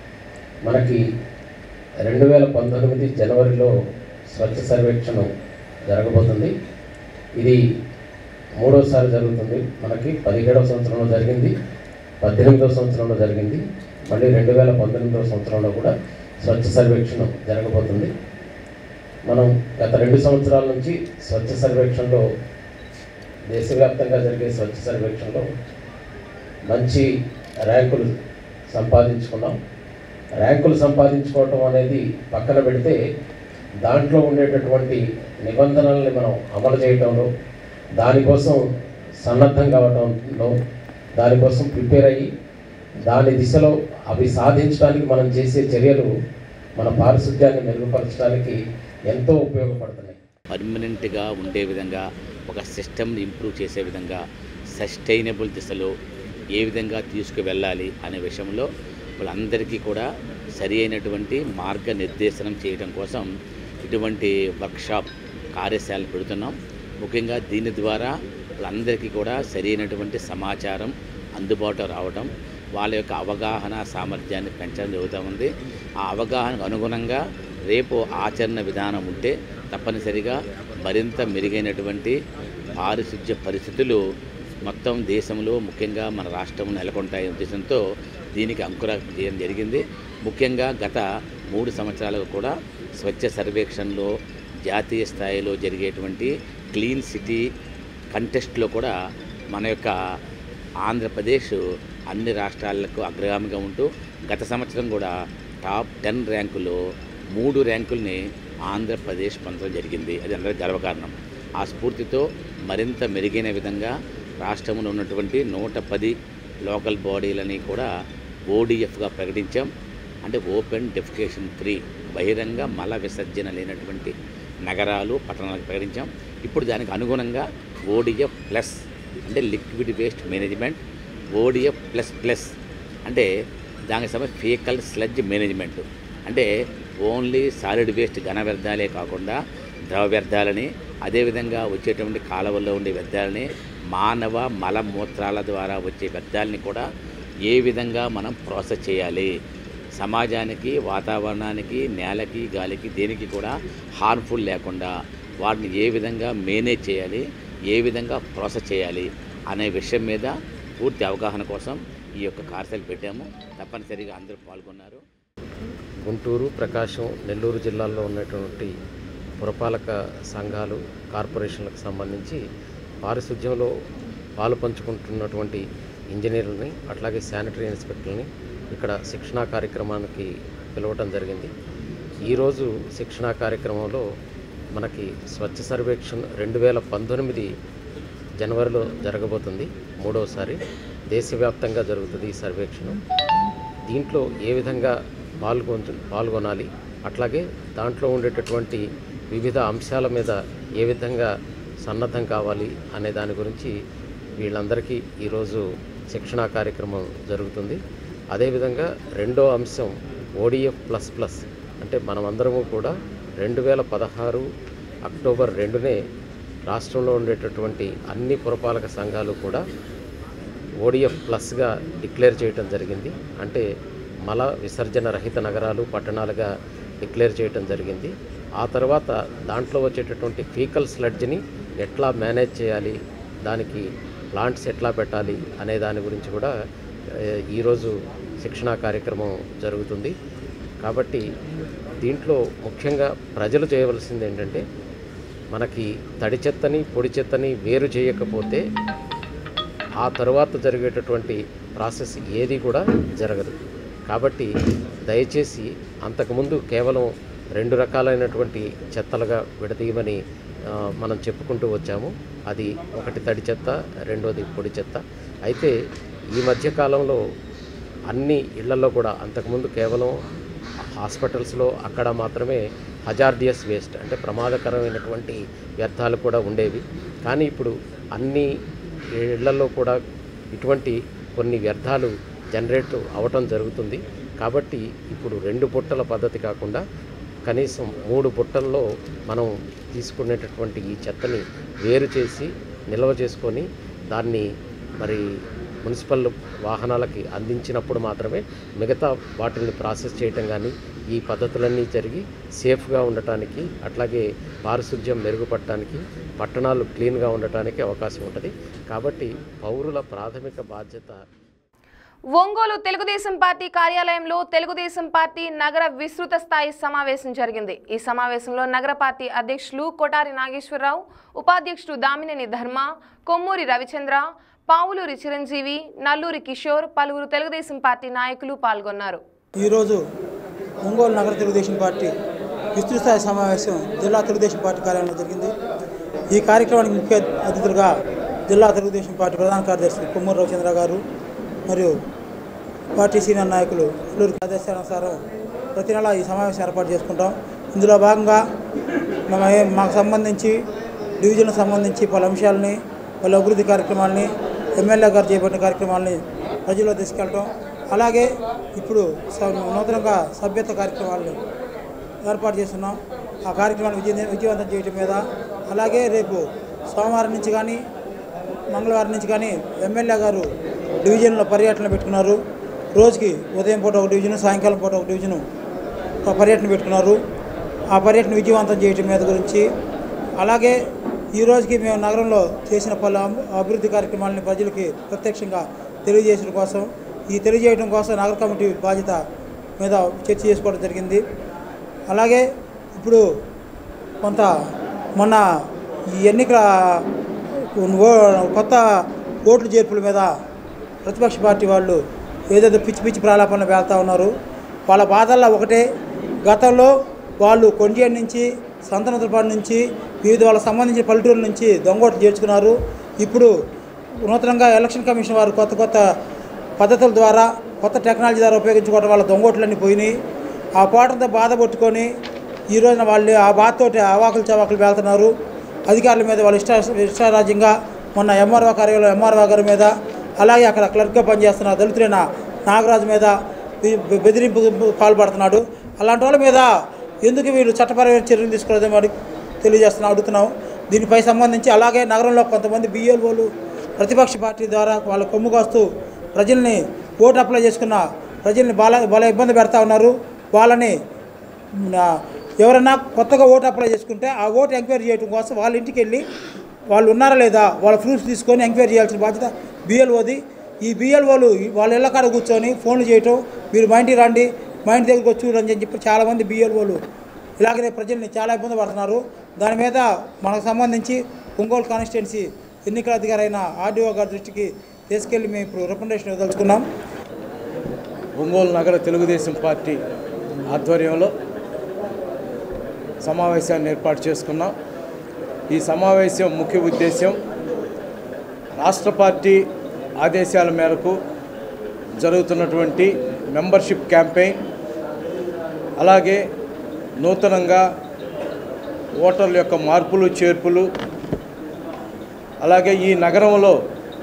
మనకి రెండు వేల పంతొమ్మిది జనవరిలో స్వచ్ఛ సర్వేక్షణ జరగబోతుంది ఇది మూడోసారి జరుగుతుంది మనకి పదిహేడవ సంవత్సరంలో జరిగింది పద్దెనిమిదవ సంవత్సరంలో జరిగింది మళ్ళీ రెండు వేల పంతొమ్మిదవ సంవత్సరంలో కూడా స్వచ్ఛ సర్వేక్షణ జరగబోతుంది మనం గత రెండు సంవత్సరాల నుంచి స్వచ్ఛ సర్వేక్షణలో దేశవ్యాప్తంగా జరిగే స్వచ్ఛ సర్వేక్షణలో మంచి ర్యాంకులు సంపాదించుకున్నాం ర్యాంకులు సంపాదించుకోవటం అనేది పక్కన పెడితే దాంట్లో ఉండేటటువంటి నిబంధనల్ని మనం అమలు చేయటంలో దానికోసం సన్నద్ధం కావటంలో దానికోసం ప్రిపేర్ అయ్యి దాని దిశలో అవి సాధించడానికి మనం చేసే చర్యలు మన పారిశుద్ధ్యాన్ని మెరుగుపరచడానికి ఎంతో ఉపయోగపడుతున్నాయి పర్మనెంట్గా ఉండే విధంగా ఒక సిస్టమ్ని ఇంప్రూవ్ చేసే విధంగా సస్టైనబుల్ దిశలో ఏ విధంగా తీసుకువెళ్ళాలి అనే విషయంలో వాళ్ళందరికీ కూడా సరి అయినటువంటి మార్గనిర్దేశనం చేయడం కోసం ఇటువంటి వర్క్షాప్ కార్యశాల పెడుతున్నాం ముఖ్యంగా దీని ద్వారా వాళ్ళందరికీ కూడా సరి అయినటువంటి సమాచారం అందుబాటులో రావడం వాళ్ళ యొక్క అవగాహన సామర్థ్యాన్ని పెంచడం జరుగుతూ ఉంది ఆ అవగాహనకు అనుగుణంగా రేపు ఆచరణ విధానం ఉంటే తప్పనిసరిగా మరింత మెరుగైనటువంటి పారిశుధ్య పరిస్థితులు మొత్తం దేశంలో ముఖ్యంగా మన రాష్ట్రం నెలకొంటాయి ఉద్దేశంతో దీనికి అంకుర చేయడం జరిగింది ముఖ్యంగా గత మూడు సంవత్సరాలుగా కూడా స్వచ్ఛ సర్వేక్షణలో జాతీయ స్థాయిలో జరిగేటువంటి క్లీన్ సిటీ కంటెస్ట్లో కూడా మన యొక్క ఆంధ్రప్రదేశ్ అన్ని రాష్ట్రాలకు అగ్రగామిగా ఉంటూ గత సంవత్సరం కూడా టాప్ టెన్ ర్యాంకులో మూడు ర్యాంకుల్ని ఆంధ్రప్రదేశ్ పొందడం జరిగింది అది అందరికీ గర్వకారణం ఆ స్ఫూర్తితో మరింత మెరుగైన విధంగా రాష్ట్రంలో ఉన్నటువంటి నూట పది లోకల్ బాడీలని కూడా ఓడిఎఫ్గా ప్రకటించాం అంటే ఓపెన్ డెఫికేషన్ ఫ్రీ బహిరంగ మల విసర్జన లేనటువంటి నగరాలు పట్టణాలకు ప్రకటించాం ఇప్పుడు దానికి అనుగుణంగా ఓడిఎఫ్ ప్లస్ అంటే liquid waste management ODF plus plus అంటే దానికి సంబంధించి ఫీకల్ స్లడ్జ్ మేనేజ్మెంట్ అంటే ఓన్లీ సాలిడ్ వేస్ట్ ఘన వ్యర్థాలే కాకుండా ద్రవ వ్యర్థాలని అదేవిధంగా వచ్చేటువంటి కాలువల్లో ఉండే వ్యర్థాలని మానవ మలమూత్రాల ద్వారా వచ్చే వ్యర్థాలని కూడా ఏ విధంగా మనం ప్రాసెస్ చేయాలి సమాజానికి వాతావరణానికి నేలకి గాలికి దేనికి కూడా హార్మ్ఫుల్ లేకుండా వాటిని ఏ విధంగా మేనేజ్ చేయాలి ఏ విధంగా ప్రాసెస్ చేయాలి అనే విషయం మీద పూర్తి అవగాహన కోసం ఈ యొక్క కార్యశాల పెట్టాము తప్పనిసరిగా అందరూ పాల్గొన్నారు గుంటూరు ప్రకాశం నెల్లూరు జిల్లాల్లో ఉన్నటువంటి పురపాలక సంఘాలు కార్పొరేషన్లకు సంబంధించి పారిశుధ్యంలో పాలు పంచుకుంటున్నటువంటి ఇంజనీర్లని అట్లాగే శానిటరీ ఇన్స్పెక్టర్ని ఇక్కడ శిక్షణా కార్యక్రమానికి పిలవటం జరిగింది ఈరోజు శిక్షణా కార్యక్రమంలో మనకి స్వచ్ఛ సర్వేక్షణ్ రెండు వేల పంతొమ్మిది జనవరిలో జరగబోతుంది మూడవసారి దేశవ్యాప్తంగా జరుగుతుంది ఈ సర్వేక్షణ దీంట్లో ఏ విధంగా పాల్గొన పాల్గొనాలి అట్లాగే దాంట్లో ఉండేటటువంటి వివిధ అంశాల మీద ఏ విధంగా సన్నద్ధం కావాలి అనే దాని గురించి వీళ్ళందరికీ ఈరోజు శిక్షణా కార్యక్రమం జరుగుతుంది అదేవిధంగా రెండో అంశం ఓడిఎఫ్ ప్లస్ ప్లస్ అంటే మనమందరము కూడా రెండు వేల పదహారు అక్టోబర్ రెండునే రాష్ట్రంలో ఉండేటటువంటి అన్ని పురపాలక సంఘాలు కూడా ఓడిఎఫ్ ప్లస్గా డిక్లేర్ చేయటం జరిగింది అంటే మల విసర్జన రహిత నగరాలు పట్టణాలుగా డిక్లేర్ చేయటం జరిగింది ఆ తర్వాత దాంట్లో వచ్చేటటువంటి ఫీకల్ స్లడ్జ్ని ఎట్లా మేనేజ్ చేయాలి దానికి ప్లాంట్స్ ఎట్లా పెట్టాలి అనే దాని గురించి కూడా ఏ, ఈరోజు శిక్షణా కార్యక్రమం జరుగుతుంది కాబట్టి దీంట్లో ముఖ్యంగా ప్రజలు చేయవలసింది ఏంటంటే మనకి తడి చెత్తని పొడి చెత్తని వేరు చేయకపోతే ఆ తర్వాత జరిగేటటువంటి ప్రాసెస్ ఏది కూడా జరగదు కాబట్టి దయచేసి అంతకుముందు కేవలం రెండు రకాలైనటువంటి చెత్తలుగా విడదీయమని ఆ, మనం చెప్పుకుంటూ వచ్చాము అది ఒకటి తడి చెత్త రెండోది పొడి చెత్త అయితే ఈ మధ్య కాలంలో అన్ని ఇళ్లలో కూడా అంతకుముందు కేవలం హాస్పిటల్స్లో అక్కడ మాత్రమే హజార్డియస్ వేస్ట్ అంటే ప్రమాదకరమైనటువంటి వ్యర్థాలు కూడా ఉండేవి కానీ ఇప్పుడు అన్ని ఇళ్లలో కూడా ఇటువంటి కొన్ని వ్యర్థాలు జనరేట్ అవటం జరుగుతుంది కాబట్టి ఇప్పుడు రెండు బుట్టల పద్ధతి కాకుండా కనీసం మూడు బుట్టల్లో మనం తీసుకునేటటువంటి ఈ చెత్తని వేరు చేసి నిల్వ చేసుకొని దాన్ని మరి మున్సిపల్ వాహనాలకి అందించినప్పుడు మాత్రమే మిగతా వాటిని ప్రాసెస్ చేయటం కానీ ఈ పద్ధతులన్నీ జరిగి సేఫ్గా ఉండటానికి అట్లాగే పారిశుధ్యం మెరుగుపడటానికి పట్టణాలు క్లీన్గా ఉండటానికి అవకాశం ఉంటుంది కాబట్టి పౌరుల ప్రాథమిక బాధ్యత ఒంగోలు తెలుగుదేశం పార్టీ కార్యాలయంలో తెలుగుదేశం పార్టీ నగర విస్తృత స్థాయి సమావేశం జరిగింది ఈ సమావేశంలో నగర పార్టీ అధ్యక్షులు కొటారి నాగేశ్వరరావు ఉపాధ్యక్షుడు దామినేని ధర్మ కొమ్మూరి రవిచంద్ర పావులూరి చిరంజీవి నల్లూరి కిషోర్ పలువురు తెలుగుదేశం పార్టీ నాయకులు పాల్గొన్నారు ఈరోజు ఒంగోలు నగర తెలుగుదేశం పార్టీ విస్తృత స్థాయి సమావేశం జిల్లా తెలుగుదేశం పార్టీ కార్యాలయంలో జరిగింది ఈ కార్యక్రమానికి ముఖ్య అతిథులుగా జిల్లా తెలుగుదేశం పార్టీ ప్రధాన కార్యదర్శి కొమ్మూరు రవిచంద్ర గారు మరియు పార్టీ సీనియర్ నాయకులు అల్లూరి ఆదేశానుసారం ప్రతి నెల ఈ సమావేశం ఏర్పాటు చేసుకుంటాం ఇందులో భాగంగా మేము ఏ- మాకు సంబంధించి డివిజన్కు సంబంధించి పలు అంశాలని పలు అభివృద్ధి కార్యక్రమాలని ఎమ్మెల్యే గారు చేపట్టిన కార్యక్రమాలని ప్రజల్లో తీసుకెళ్ళటం అలాగే ఇప్పుడు స- నూతనంగా సభ్యత కార్యక్రమాలను ఏర్పాటు చేస్తున్నాం ఆ కార్యక్రమాన్ని విజయ విజయవంతం చేయడం మీద అలాగే రేపు సోమవారం నుంచి కానీ మంగళవారం నుంచి కానీ ఎమ్మెల్యే గారు డివిజన్లో పర్యటన పెట్టుకున్నారు రోజుకి ఉదయం పూట ఒక డివిజను సాయంకాలం పూట ఒక డివిజను ఒక పర్యటన పెట్టుకున్నారు ఆ పర్యటన విజయవంతం చేయడం మీద గురించి అలాగే ఈ రోజుకి మేము నగరంలో చేసిన పలు అభి- అభివృద్ధి కార్యక్రమాలని ప్రజలకి ప్రత్యక్షంగా తెలియజేయడం కోసం ఈ తెలియజేయడం కోసం నగర కమిటీ బాధ్యత మీద చర్చ చేసుకోవడం జరిగింది అలాగే ఇప్పుడు కొంత మొన్న ఈ ఎన్నికల ఓ- కొత్త ఓట్ల చేర్పుల మీద ప్రతిపక్ష పార్టీ వాళ్ళు ఏదేదో పిచ్చి పిచ్చి ప్రాలాపనలు వెళ్తూ ఉన్నారు వాళ్ళ బాధల్లో ఒకటే గతంలో వాళ్ళు కొండేడు నుంచి సంతనతులపాడు నుంచి వివిధ వాళ్ళకి సంబంధించిన పల్లెటూరుల నుంచి దొంగోట్లు చేర్చుకున్నారు ఇప్పుడు నూతనంగా ఎలక్షన్ కమిషన్ వారు కొత్త కొత్త పద్ధతుల ద్వారా కొత్త టెక్నాలజీ ద్వారా ఉపయోగించుకోవడం వల్ల దొంగోట్లన్నీ పోయినాయి ఆ పోవడంతో బాధ పట్టుకొని ఈ రోజున వాళ్ళు ఆ బాధతోటి అవాకులు చవాకులు వెళ్తున్నారు అధికారుల మీద వాళ్ళు ఇష్ట ఇష్టారాజ్యంగా మొన్న ఎంఆర్ఓ కార్యాలయంలో ఎంఆర్ఓ గారి మీద అలాగే అక్కడ క్లర్క్గా పనిచేస్తున్న దళితులైన నాగరాజు మీద బె- బె- బెదిరింపు పాల్పడుతున్నాడు అలాంటి వాళ్ళ మీద ఎందుకు వీళ్ళు చట్టపరమైన చర్యలు తీసుకోలేదని అడిగి తెలియజేస్తున్నాం అడుగుతున్నాం దీనిపై సంబంధించి అలాగే నగరంలో కొంతమంది బిఎల్ఓలు ప్రతిపక్ష పార్టీ ద్వారా వాళ్ళ కొమ్ము కాస్తూ ప్రజల్ని ఓటు అప్లై చేసుకున్న ప్రజల్ని బాల బాల ఇబ్బంది పెడతా ఉన్నారు వాళ్ళని నా ఎవరన్నా కొత్తగా ఓటు అప్లై చేసుకుంటే ఆ ఓటు ఎంక్వైరీ చేయడం కోసం వాళ్ళ ఇంటికి వెళ్ళి వాళ్ళు ఉన్నారా లేదా వాళ్ళ ప్రూఫ్స్ తీసుకొని ఎంక్వైరీ చేయాల్సిన బాధ్యత బిఎల్ఓది ఈ బిఎల్ఓలు వాళ్ళ ఇళ్ళ కాడ కూర్చొని ఫోన్లు చేయటం మీరు మా ఇంటికి రండి మా ఇంటి దగ్గరికి వచ్చి చూడండి అని చెప్పి చాలామంది బిఎల్ఓలు ఇలాగనే ప్రజల్ని చాలా ఇబ్బంది పడుతున్నారు దాని మీద మనకు సంబంధించి ఒంగోలు కాన్స్టిట్యున్సీ ఎన్నికల అధికారి అయిన ఆర్డీఓ గారి దృష్టికి తీసుకెళ్ళి మేము ఇప్పుడు రికమెండేషన్ ఇవ్వదలుచుకున్నాం ఒంగోలు నగర తెలుగుదేశం పార్టీ ఆధ్వర్యంలో సమావేశాన్ని ఏర్పాటు చేసుకున్నాం ఈ సమావేశం ముఖ్య ఉద్దేశం రాష్ట్ర పార్టీ ఆదేశాల మేరకు జరుగుతున్నటువంటి మెంబర్షిప్ క్యాంపెయిన్ అలాగే నూతనంగా ఓటర్ల యొక్క మార్పులు చేర్పులు అలాగే ఈ నగరంలో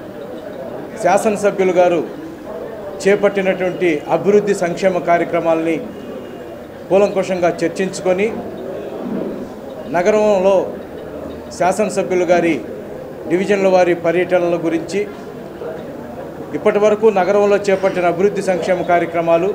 శాసనసభ్యులు గారు చేపట్టినటువంటి అభివృద్ధి సంక్షేమ కార్యక్రమాలని కూలంకుషంగా చర్చించుకొని నగరంలో శాసనసభ్యులు గారి డివిజన్ల వారి పర్యటనల గురించి ఇప్పటి వరకు నగరంలో చేపట్టిన అభివృద్ధి సంక్షేమ కార్యక్రమాలు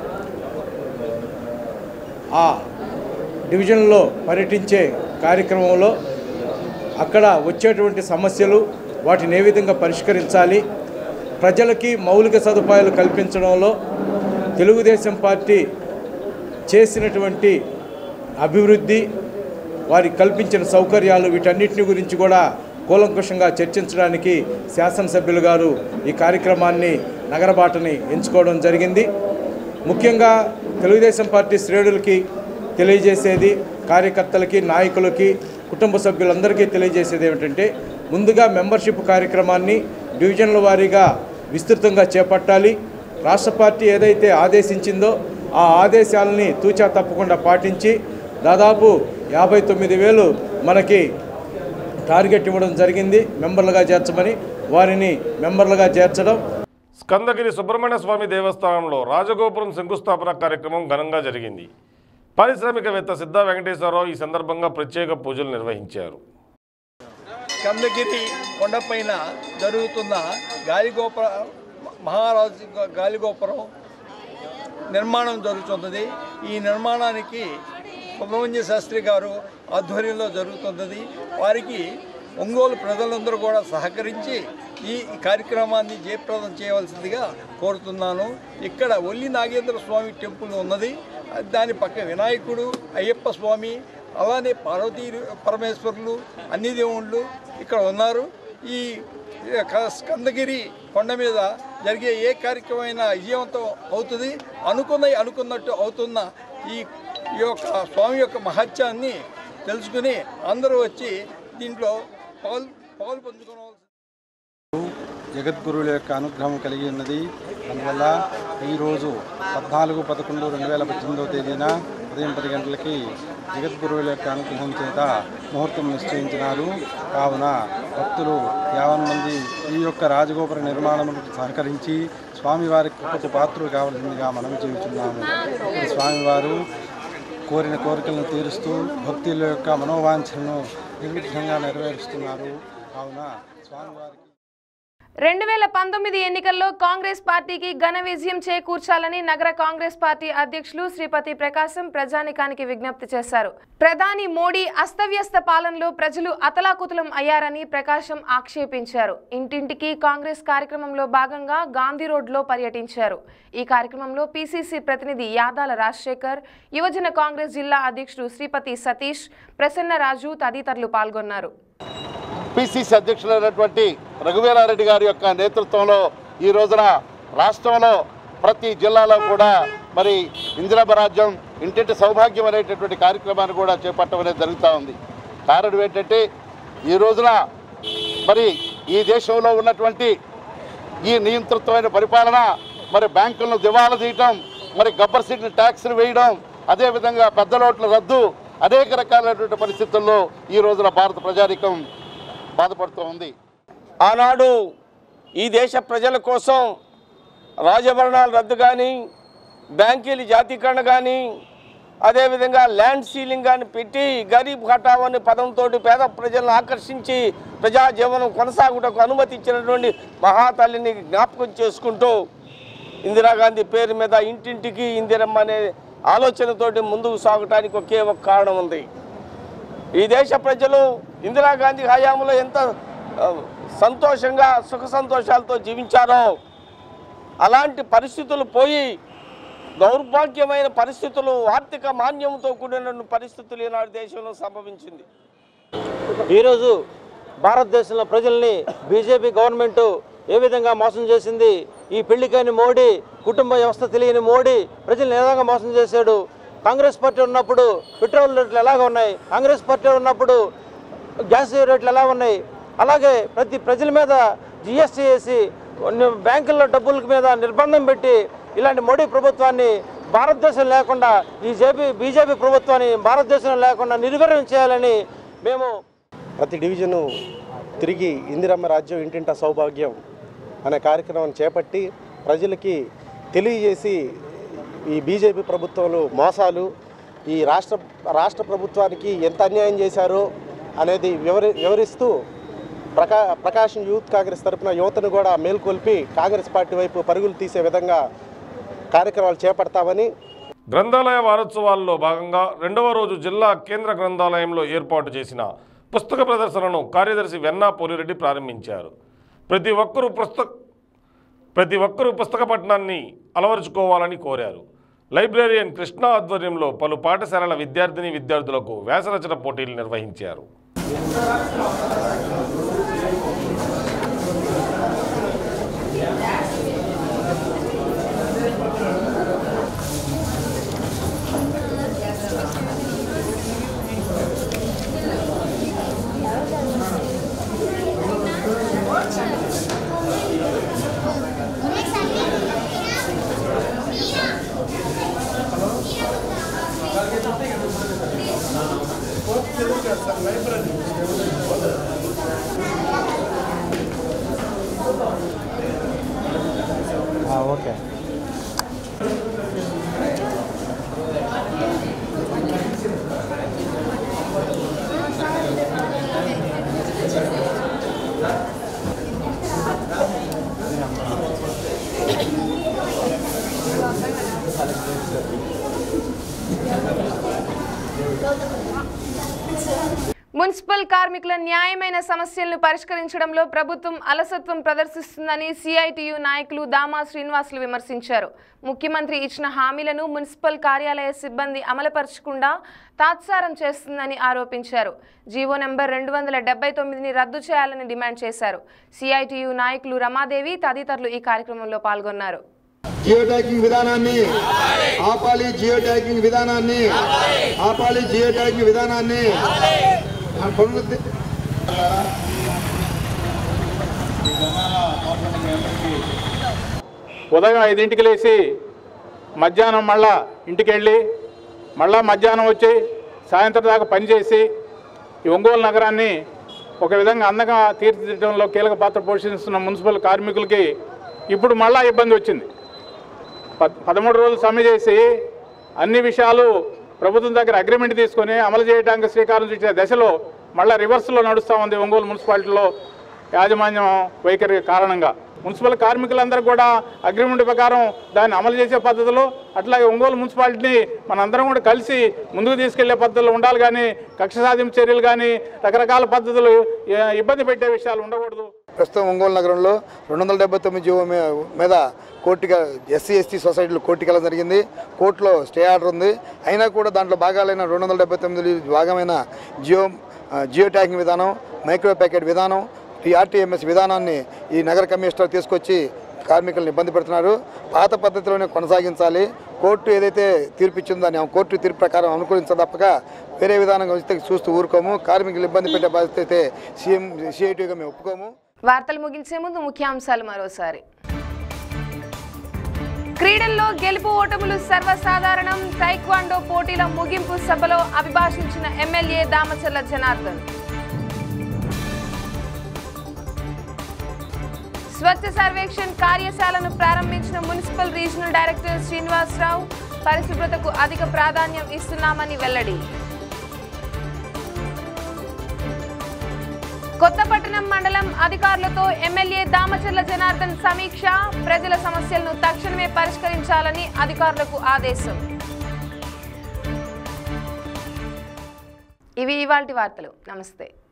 ఆ డివిజన్లో పర్యటించే కార్యక్రమంలో అక్కడ వచ్చేటువంటి సమస్యలు వాటిని ఏ విధంగా పరిష్కరించాలి ప్రజలకి మౌలిక సదుపాయాలు కల్పించడంలో తెలుగుదేశం పార్టీ చేసినటువంటి అభివృద్ధి వారికి కల్పించిన సౌకర్యాలు వీటన్నిటిని గురించి కూడా కూలంకుషంగా చర్చించడానికి శాసనసభ్యులు గారు ఈ కార్యక్రమాన్ని నగరబాటని ఎంచుకోవడం జరిగింది ముఖ్యంగా తెలుగుదేశం పార్టీ శ్రేణులకి తెలియజేసేది కార్యకర్తలకి నాయకులకి కుటుంబ సభ్యులందరికీ తెలియజేసేది ఏమిటంటే ముందుగా మెంబర్షిప్ కార్యక్రమాన్ని డివిజన్ల వారీగా విస్తృతంగా చేపట్టాలి రాష్ట్ర పార్టీ ఏదైతే ఆదేశించిందో ఆ ఆదేశాలని తూచా తప్పకుండా పాటించి దాదాపు యాభై తొమ్మిది వేలు మనకి టార్గెట్ ఇవ్వడం జరిగింది మెంబర్లుగా చేర్చమని వారిని మెంబర్లుగా చేర్చడం స్కందగిరి సుబ్రహ్మణ్య స్వామి దేవస్థానంలో రాజగోపురం శంకుస్థాపన కార్యక్రమం ఘనంగా జరిగింది పారిశ్రామికవేత్త సిద్ధా వెంకటేశ్వరరావు ఈ సందర్భంగా ప్రత్యేక పూజలు నిర్వహించారు కందగిరి కొండపైన జరుగుతున్న గాలిగోపుర మహారాజు గాలిగోపురం నిర్మాణం జరుగుతున్నది ఈ నిర్మాణానికి సుబ్రహ్మణ్య శాస్త్రి గారు ఆధ్వర్యంలో జరుగుతున్నది వారికి ఒంగోలు ప్రజలందరూ కూడా సహకరించి ఈ కార్యక్రమాన్ని జయప్రదం చేయవలసిందిగా కోరుతున్నాను ఇక్కడ ఒల్లి నాగేంద్ర స్వామి టెంపుల్ ఉన్నది దాని పక్క వినాయకుడు అయ్యప్ప స్వామి అలానే పార్వతీ పరమేశ్వరులు అన్ని దేవుళ్ళు ఇక్కడ ఉన్నారు ఈ క- స్కందగిరి కొండ మీద జరిగే ఏ కార్యక్రమమైనా విజయవంతం అవుతుంది అనుకున్నవి అనుకున్నట్టు అవుతున్న ఈ ఈ యొక్క స్వామి యొక్క మహత్యాన్ని తెలుసుకుని అందరూ వచ్చి దీంట్లో పాలు పాలు పంచుకోవాలి జగద్గురువుల యొక్క అనుగ్రహం కలిగి ఉన్నది అందువల్ల ఈరోజు పద్నాలుగు పదకొండు రెండు వేల పద్దెనిమిదవ తేదీన ఉదయం పది గంటలకి జగద్గురువుల యొక్క అనుగ్రహం చేత ముహూర్తం నిశ్చయించినారు కావున భక్తులు యావన్ మంది ఈ యొక్క రాజగోపుర నిర్మాణములకు సహకరించి స్వామివారి కృపకు పాత్రలు కావాల్సిందిగా మనవి చేయుచున్నాము ఈ స్వామివారు కోరిన కోరికలను తీరుస్తూ భక్తుల యొక్క మనోవాంఛలను నిర్విఘ్నంగా నెరవేరుస్తున్నారు కావున స్వామివారికి రెండు వేల పంతొమ్మిది ఎన్నికల్లో కాంగ్రెస్ పార్టీకి ఘన విజయం చేకూర్చాలని నగర కాంగ్రెస్ పార్టీ అధ్యక్షులు శ్రీపతి ప్రకాశం ప్రజానికానికి విజ్ఞప్తి చేశారు ప్రధాని మోడీ అస్తవ్యస్త పాలనలో ప్రజలు అతలాకుతలం అయ్యారని ప్రకాశం ఆక్షేపించారు ఇంటింటికి కాంగ్రెస్ కార్యక్రమంలో భాగంగా గాంధీ రోడ్లో పర్యటించారు ఈ కార్యక్రమంలో పీసీసీ ప్రతినిధి యాదాల రాజశేఖర్ యువజన కాంగ్రెస్ జిల్లా అధ్యక్షుడు శ్రీపతి సతీష్ ప్రసన్నరాజు తదితరులు పాల్గొన్నారు పిసిసి అధ్యక్షులైనటువంటి రఘువీరారెడ్డి గారి యొక్క నేతృత్వంలో ఈ రోజున రాష్ట్రంలో ప్రతి జిల్లాలో కూడా మరి ఇందిరాబ రాజ్యం ఇంటింటి సౌభాగ్యం అనేటటువంటి కార్యక్రమాన్ని కూడా చేపట్టడం అనేది జరుగుతూ ఉంది కారణం ఏంటంటే ఈ రోజున మరి ఈ దేశంలో ఉన్నటువంటి ఈ నియంతృత్వమైన పరిపాలన మరి బ్యాంకులను దివాలా తీయటం మరి గబ్బర్ సీట్ని ట్యాక్స్లు వేయడం అదేవిధంగా పెద్ద నోట్ల రద్దు అనేక రకాలైనటువంటి పరిస్థితుల్లో ఈ రోజున భారత ప్రజానికం బాధపడుతూ ఉంది ఆనాడు ఈ దేశ ప్రజల కోసం రాజభరణాలు రద్దు కానీ బ్యాంకీల జాతీకరణ కానీ అదేవిధంగా ల్యాండ్ సీలింగ్ కానీ పెట్టి గరీబ్ హఠావ్ అనే పదంతో పేద ప్రజలను ఆకర్షించి ప్రజా జీవనం కొనసాగుటకు అనుమతి ఇచ్చినటువంటి మహాతల్లిని జ్ఞాపకం చేసుకుంటూ ఇందిరాగాంధీ పేరు మీద ఇంటింటికి ఇందిరమ్మ అనే ఆలోచనతోటి ముందుకు సాగటానికి ఒకే ఒక కారణం ఉంది ఈ దేశ ప్రజలు ఇందిరాగాంధీ హయాంలో ఎంత ఆ, సంతోషంగా సుఖ సంతోషాలతో జీవించారో అలాంటి పరిస్థితులు పోయి దౌర్భాగ్యమైన పరిస్థితులు ఆర్థిక మాన్యంతో కూడిన పరిస్థితులు ఈనాడు దేశంలో సంభవించింది ఈరోజు భారతదేశంలో ప్రజల్ని బీజేపీ గవర్నమెంట్ ఏ విధంగా మోసం చేసింది ఈ పెళ్లికాని మోడీ కుటుంబ వ్యవస్థ తెలియని మోడీ ప్రజల్ని ఏ విధంగా మోసం చేశాడు కాంగ్రెస్ పార్టీ ఉన్నప్పుడు పెట్రోల్ రేట్లు ఎలాగ ఉన్నాయి కాంగ్రెస్ పార్టీ ఉన్నప్పుడు గ్యాస్ రేట్లు ఎలా ఉన్నాయి అలాగే ప్రతి ప్రజల మీద జిఎస్టీ వేసి కొన్ని బ్యాంకుల్లో డబ్బుల మీద నిర్బంధం పెట్టి ఇలాంటి మోడీ ప్రభుత్వాన్ని భారతదేశం లేకుండా ఈ జేపీ బీజేపీ ప్రభుత్వాన్ని భారతదేశంలో లేకుండా నిర్వీర్యం చేయాలని మేము ప్రతి డివిజను తిరిగి ఇందిరమ్మ రాజ్యం ఇంటింట సౌభాగ్యం అనే కార్యక్రమాన్ని చేపట్టి ప్రజలకి తెలియజేసి ఈ బీజేపీ ప్రభుత్వాలు మోసాలు ఈ రాష్ట్ర రాష్ట్ర ప్రభుత్వానికి ఎంత అన్యాయం చేశారో అనేది వివరి వివరిస్తూ ప్రకా ప్రకాశం యూత్ కాంగ్రెస్ తరపున యువతను కూడా మేల్కొల్పి కాంగ్రెస్ పార్టీ వైపు పరుగులు తీసే విధంగా కార్యక్రమాలు చేపడతామని గ్రంథాలయ వారోత్సవాల్లో భాగంగా రెండవ రోజు జిల్లా కేంద్ర గ్రంథాలయంలో ఏర్పాటు చేసిన పుస్తక ప్రదర్శనను కార్యదర్శి వెన్నా పోలిరెడ్డి ప్రారంభించారు ప్రతి ఒక్కరూ పుస్తక ప్రతి ఒక్కరూ పుస్తక పఠనాన్ని అలవరుచుకోవాలని కోరారు లైబ్రేరియన్ కృష్ణ ఆధ్వర్యంలో పలు పాఠశాలల విద్యార్థిని విద్యార్థులకు వ్యాసరచన పోటీలు నిర్వహించారు ఓకే మున్సిపల్ కార్మికుల న్యాయమైన సమస్యలను పరిష్కరించడంలో ప్రభుత్వం అలసత్వం ప్రదర్శిస్తుందని సిఐటియు నాయకులు దామా శ్రీనివాసులు విమర్శించారు ముఖ్యమంత్రి ఇచ్చిన హామీలను మున్సిపల్ కార్యాలయ సిబ్బంది అమలుపరచకుండా తాత్సారం చేస్తుందని ఆరోపించారు జీవో నెంబర్ రెండు వందల డెబ్బై తొమ్మిదిని రద్దు చేయాలని డిమాండ్ చేశారు సిఐటియు నాయకులు రమాదేవి తదితరులు ఈ కార్యక్రమంలో పాల్గొన్నారు జియో ట్యాగింగ్ విధానాన్ని ఆపాలి జియో ట్యాగింగ్ విధానాన్ని ఆపాలి జియో ట్యాగింగ్ విధానాన్ని పునరుద్ధి- ఉదయం ఐదింటికి లేచి మధ్యాహ్నం మళ్ళా ఇంటికి వెళ్ళి మళ్ళా మధ్యాహ్నం వచ్చి సాయంత్రం దాకా పనిచేసి ఈ ఒంగోలు నగరాన్ని ఒక విధంగా అందంగా తీర్చిదిద్దడంలో కీలక పాత్ర పోషిస్తున్న మున్సిపల్ కార్మికులకి ఇప్పుడు మళ్ళా ఇబ్బంది వచ్చింది పద్ పదమూడు రోజులు సమ్మె చేసి అన్ని విషయాలు ప్రభుత్వం దగ్గర అగ్రిమెంట్ తీసుకొని అమలు చేయడానికి శ్రీకారం చుట్టిన దశలో మళ్ళీ రివర్స్లో నడుస్తూ ఉంది ఒంగోలు మున్సిపాలిటీలో యాజమాన్యం వైఖరి కారణంగా మున్సిపల్ కార్మికులందరూ కూడా అగ్రిమెంట్ ప్రకారం దాన్ని అమలు చేసే పద్ధతిలో అట్లాగే ఒంగోలు మున్సిపాలిటీని మనందరం కూడా కలిసి ముందుకు తీసుకెళ్లే పద్ధతులు ఉండాలి కానీ కక్ష సాధింపు చర్యలు కానీ రకరకాల పద్ధతులు ఏ- ఇబ్బంది పెట్టే విషయాలు ఉండకూడదు ప్రస్తుతం ఒంగోలు నగరంలో రెండు వందల డెబ్బై తొమ్మిది జీవో మీ- మీద కోర్టుగా ఎస్సీ ఎస్టీ సొసైటీలు కోర్టుకెళ్ళడం జరిగింది కోర్టులో స్టే ఆర్డర్ ఉంది అయినా కూడా దాంట్లో భాగాలైన రెండు వందల డెబ్బై తొమ్మిది భాగమైన జియో ఆ, జియో ట్యాగింగ్ విధానం మైక్రో ప్యాకెట్ విధానం ఈ ఆర్టీఎంఎస్ విధానాన్ని ఈ నగర కమిషనర్ తీసుకొచ్చి కార్మికులను ఇబ్బంది పెడుతున్నారు పాత పద్ధతిలోనే కొనసాగించాలి కోర్టు ఏదైతే తీర్పు ఇచ్చిందో దాన్ని ఆ కోర్టు తీర్పు ప్రకారం అనుకూలించ తప్పక వేరే విధానంగా వస్తే చూస్తూ ఊరుకోము కార్మికులు ఇబ్బంది పెట్టే బాధ్యత అయితే సీఎం సిఐటీగా మేము ఒప్పుకోము వార్తలు ముగించే ముందు ముఖ్యాంశాలు మరోసారి క్రీడల్లో గెలుపు ఓటములు సర్వసాధారణం టైక్వాండో పోటీల ముగింపు సభలో అభిభాషించిన ఎమ్మెల్యే దామచల్ల జనార్దన్ స్వచ్ఛ సర్వేక్షణ్ కార్యశాలను ప్రారంభించిన మున్సిపల్ రీజనల్ డైరెక్టర్ శ్రీనివాసరావు పరిశుభ్రతకు అధిక ప్రాధాన్యం ఇస్తున్నామని వెల్లడి కొత్తపట్టణం మండలం అధికారులతో ఎమ్మెల్యే దామచర్ల జనార్దన్ సమీక్ష ప్రజల సమస్యలను తక్షణమే పరిష్కరించాలని అధికారులకు ఆదేశం ఇవి ఇవాల్టి వార్తలు నమస్తే